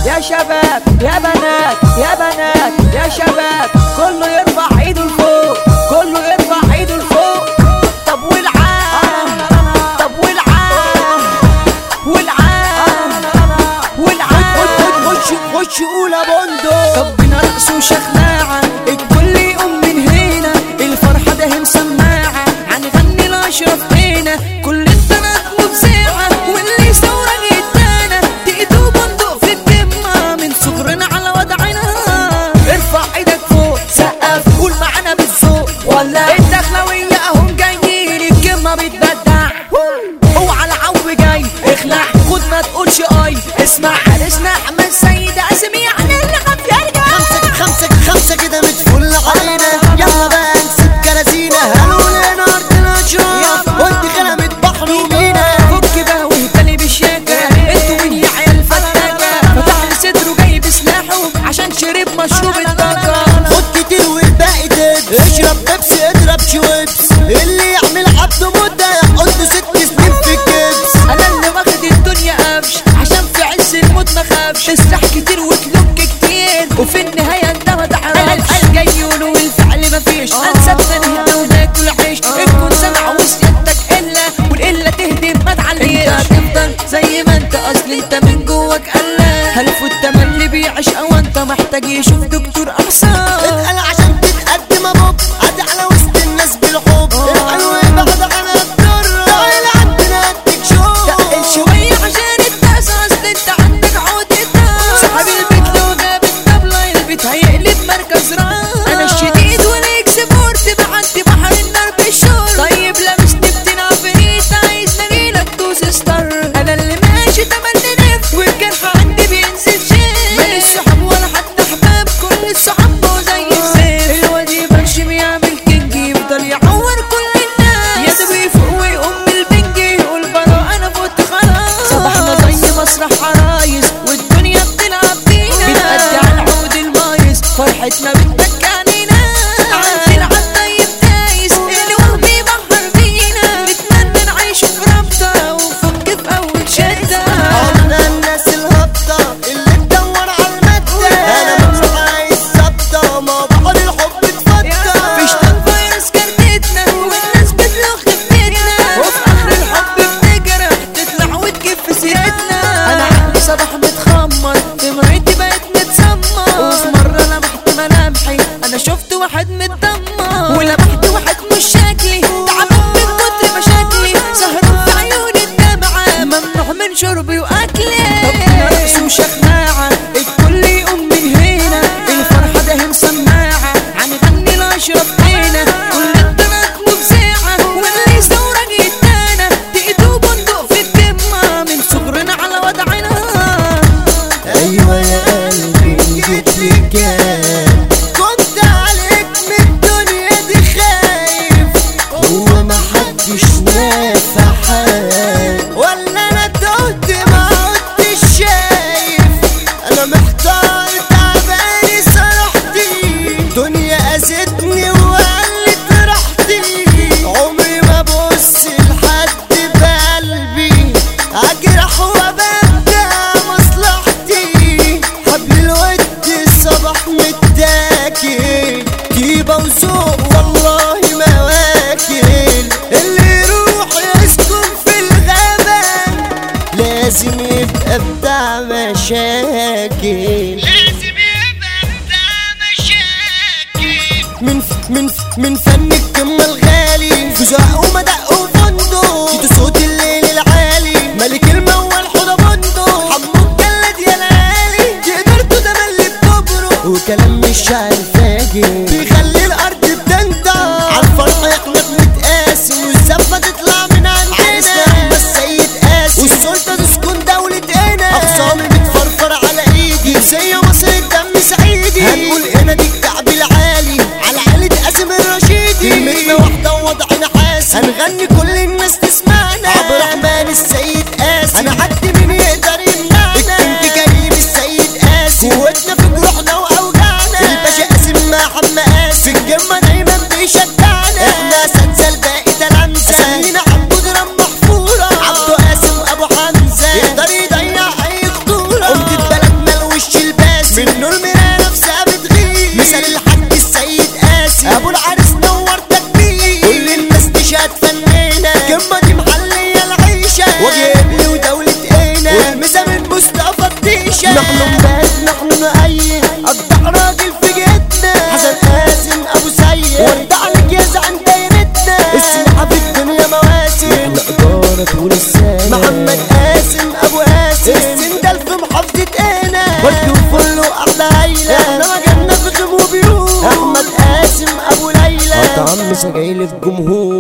يا شباب يا بنات يا بنات يا شباب كله يرفع ايده لفوق كله يرفع ايده لفوق طب والعام طب والعام والعام والعام خش خش قول بندق طبنا رقص وشخلاعة الكل يقوم من هنا الفرحة ده مسماعة هنغني لأشرف هنا كل البنات مبزعة واللي ثورة جدانا تقدوا بندق في الدمة من صغرنا على وضعنا ارفع ايدك فوق سقف قول معانا بالذوق ولا الدخلوية اهم جايين الكلمة بتبدع اوعى العو جاي اخلع خد ما تقولش اي اسمع حارسنا احمد سيد اسمي عن اللي خاف يرجع خمسة خمسة خمسة كده متفل علينا يلا بقى نسيب كراسينا هنقول لنا ارضنا اشراف وانت خلمت بحر ومينا فك بقى واهتلي بالشاكة انتوا مين يا عيال فتاكة فتح لي صدره جايب سلاحه عشان شرب مشروب الطاقة خد كتير والباقي تبس اشرب بيبسي اضرب شويبس اللي يعمل عبده مدة يحط ست سنين في الكبس انا اللي واخد الدنيا قفش عشان في عز الموت ما خافش تسرح كتير وتلوك كتير وفي النهاية انت ما تعرفش الجاي يقولوا والفعل مفيش انسبنا نهدى وناكل عيش الكون سمع وسيادتك الا والقلة تهدم ما تعليش انت هتفضل زي ما انت اصل انت من جواك قلة هلف التملي بيعيش او انت محتاج يشوف دكتور اعصاب اتقل عشان تتقدم ابوك عدي على وسط الناس بالحب الحلو بعد عن الضر تعال عندنا اديك شوق تقل شوية عشان الناس اصل انت عندك عقدة صاحب البيت لو جاب الطبلة البيت هيقلب مركز راس انا الشديد والاكسبورت بعدي بحر النار بالشور طيب لمسني بتلعب فريت عايز نجيلك دوس ستار انا اللي ماشي تملي نف والجرح عندي بينزل شيء ماليش صحاب ولا حتى احباب كل الصحاب بقوا زي الزيت الواد يبرش بيعمل كينج يفضل يعور كل الناس يا ده بيفوق ويقوم بالبنج يقول برا انا فوت خلاص صباحنا زي مسرح عرايس والدنيا بتلعب بينا بنأدي على العود المايس فرحتنا بتبكى علينا عندي العب طيب دايس اللي وهو بيبحر بينا نتمنى نعيش في رابطة ونفك في أول شدة عمرنا الناس الهبطة اللي تدور على المادة انا مش عايز ثابتة ما بحر الحب اتفتح فيش فيروس كرتتنا والناس بتلوخ خفتنا وفي اخر الحب بتجرح تطلع وتجيب في سيرتنا انا عقلي صباح متخمر دمعتي بقت متسمر وفي مرة لمحت ملامحي انا شفت واحد متدمر ولمحت واحد مش شكلي تعبان من كتر مشاكلي سهران في عيوني الدمعة ممنوع من شربي واكلي طب رقص وشخناعة الكل يقوم من هنا الفرحة ده مسماعة هنغني لأشرف هنا كل البنات مفزعة واللي ثورة جدانا تقدوا بندق في الدمة من صغرنا على وضعنا ايوه يا قلبي جيت لي كان كنت عليك من الدنيا دي خايف هو ما حدش نافع حال ولا انا تهت ما عدتش شايف انا محتار تعباني سرحتي دنيا اذتني وقلت راحتي عمري ما ابص لحد بقلبي اجرح وابدع مصلحتي حبل الود الصباح متاكل جيبه وذوق والله ما واكل اللي يروح يسكن في الغابة لازم يبقى بتاع مشاكل لازم يبقى بتاع مشاكل من من من فن الكم الغالي فزاق ومدق وفندق جيتوا صوت الليل العالي ملك الموال حوضة بندق حمو الجلد يا العالي قدرتوا ده ملي بكبره وكلام مش عالفاجر بيخلي الارض بتنطق عالفرح يخلق متقاسم والزفة تطلع من عندنا عرسنا بس سيد قاسم والسلطة تسكن دولة هنا اقسامي بتفرفر على ايدي زي مصر الدم سعيدي هنقول هنا دي الكعب العالي على عالة قاسم الرشيدي كلمتنا واحدة ووضعنا حاسم هنغني جينا كمة دي محلية العيشة وجه ابني ودولة اينا والمسا من مصطفى الديشة نحن مبات نحن نأيد أقطع راجل في جيتنا حسن قاسم أبو سيد ودع لك يا زعم دايرتنا اسمع في الدنيا مواسم إدارة طول السنة محمد قاسم أبو قاسم السندل في محافظة اينا ودوا فلو أحلى هيلة احنا مجالنا في غيم وبيوت أحمد قاسم أبو ليلى طعم سجايل الجمهور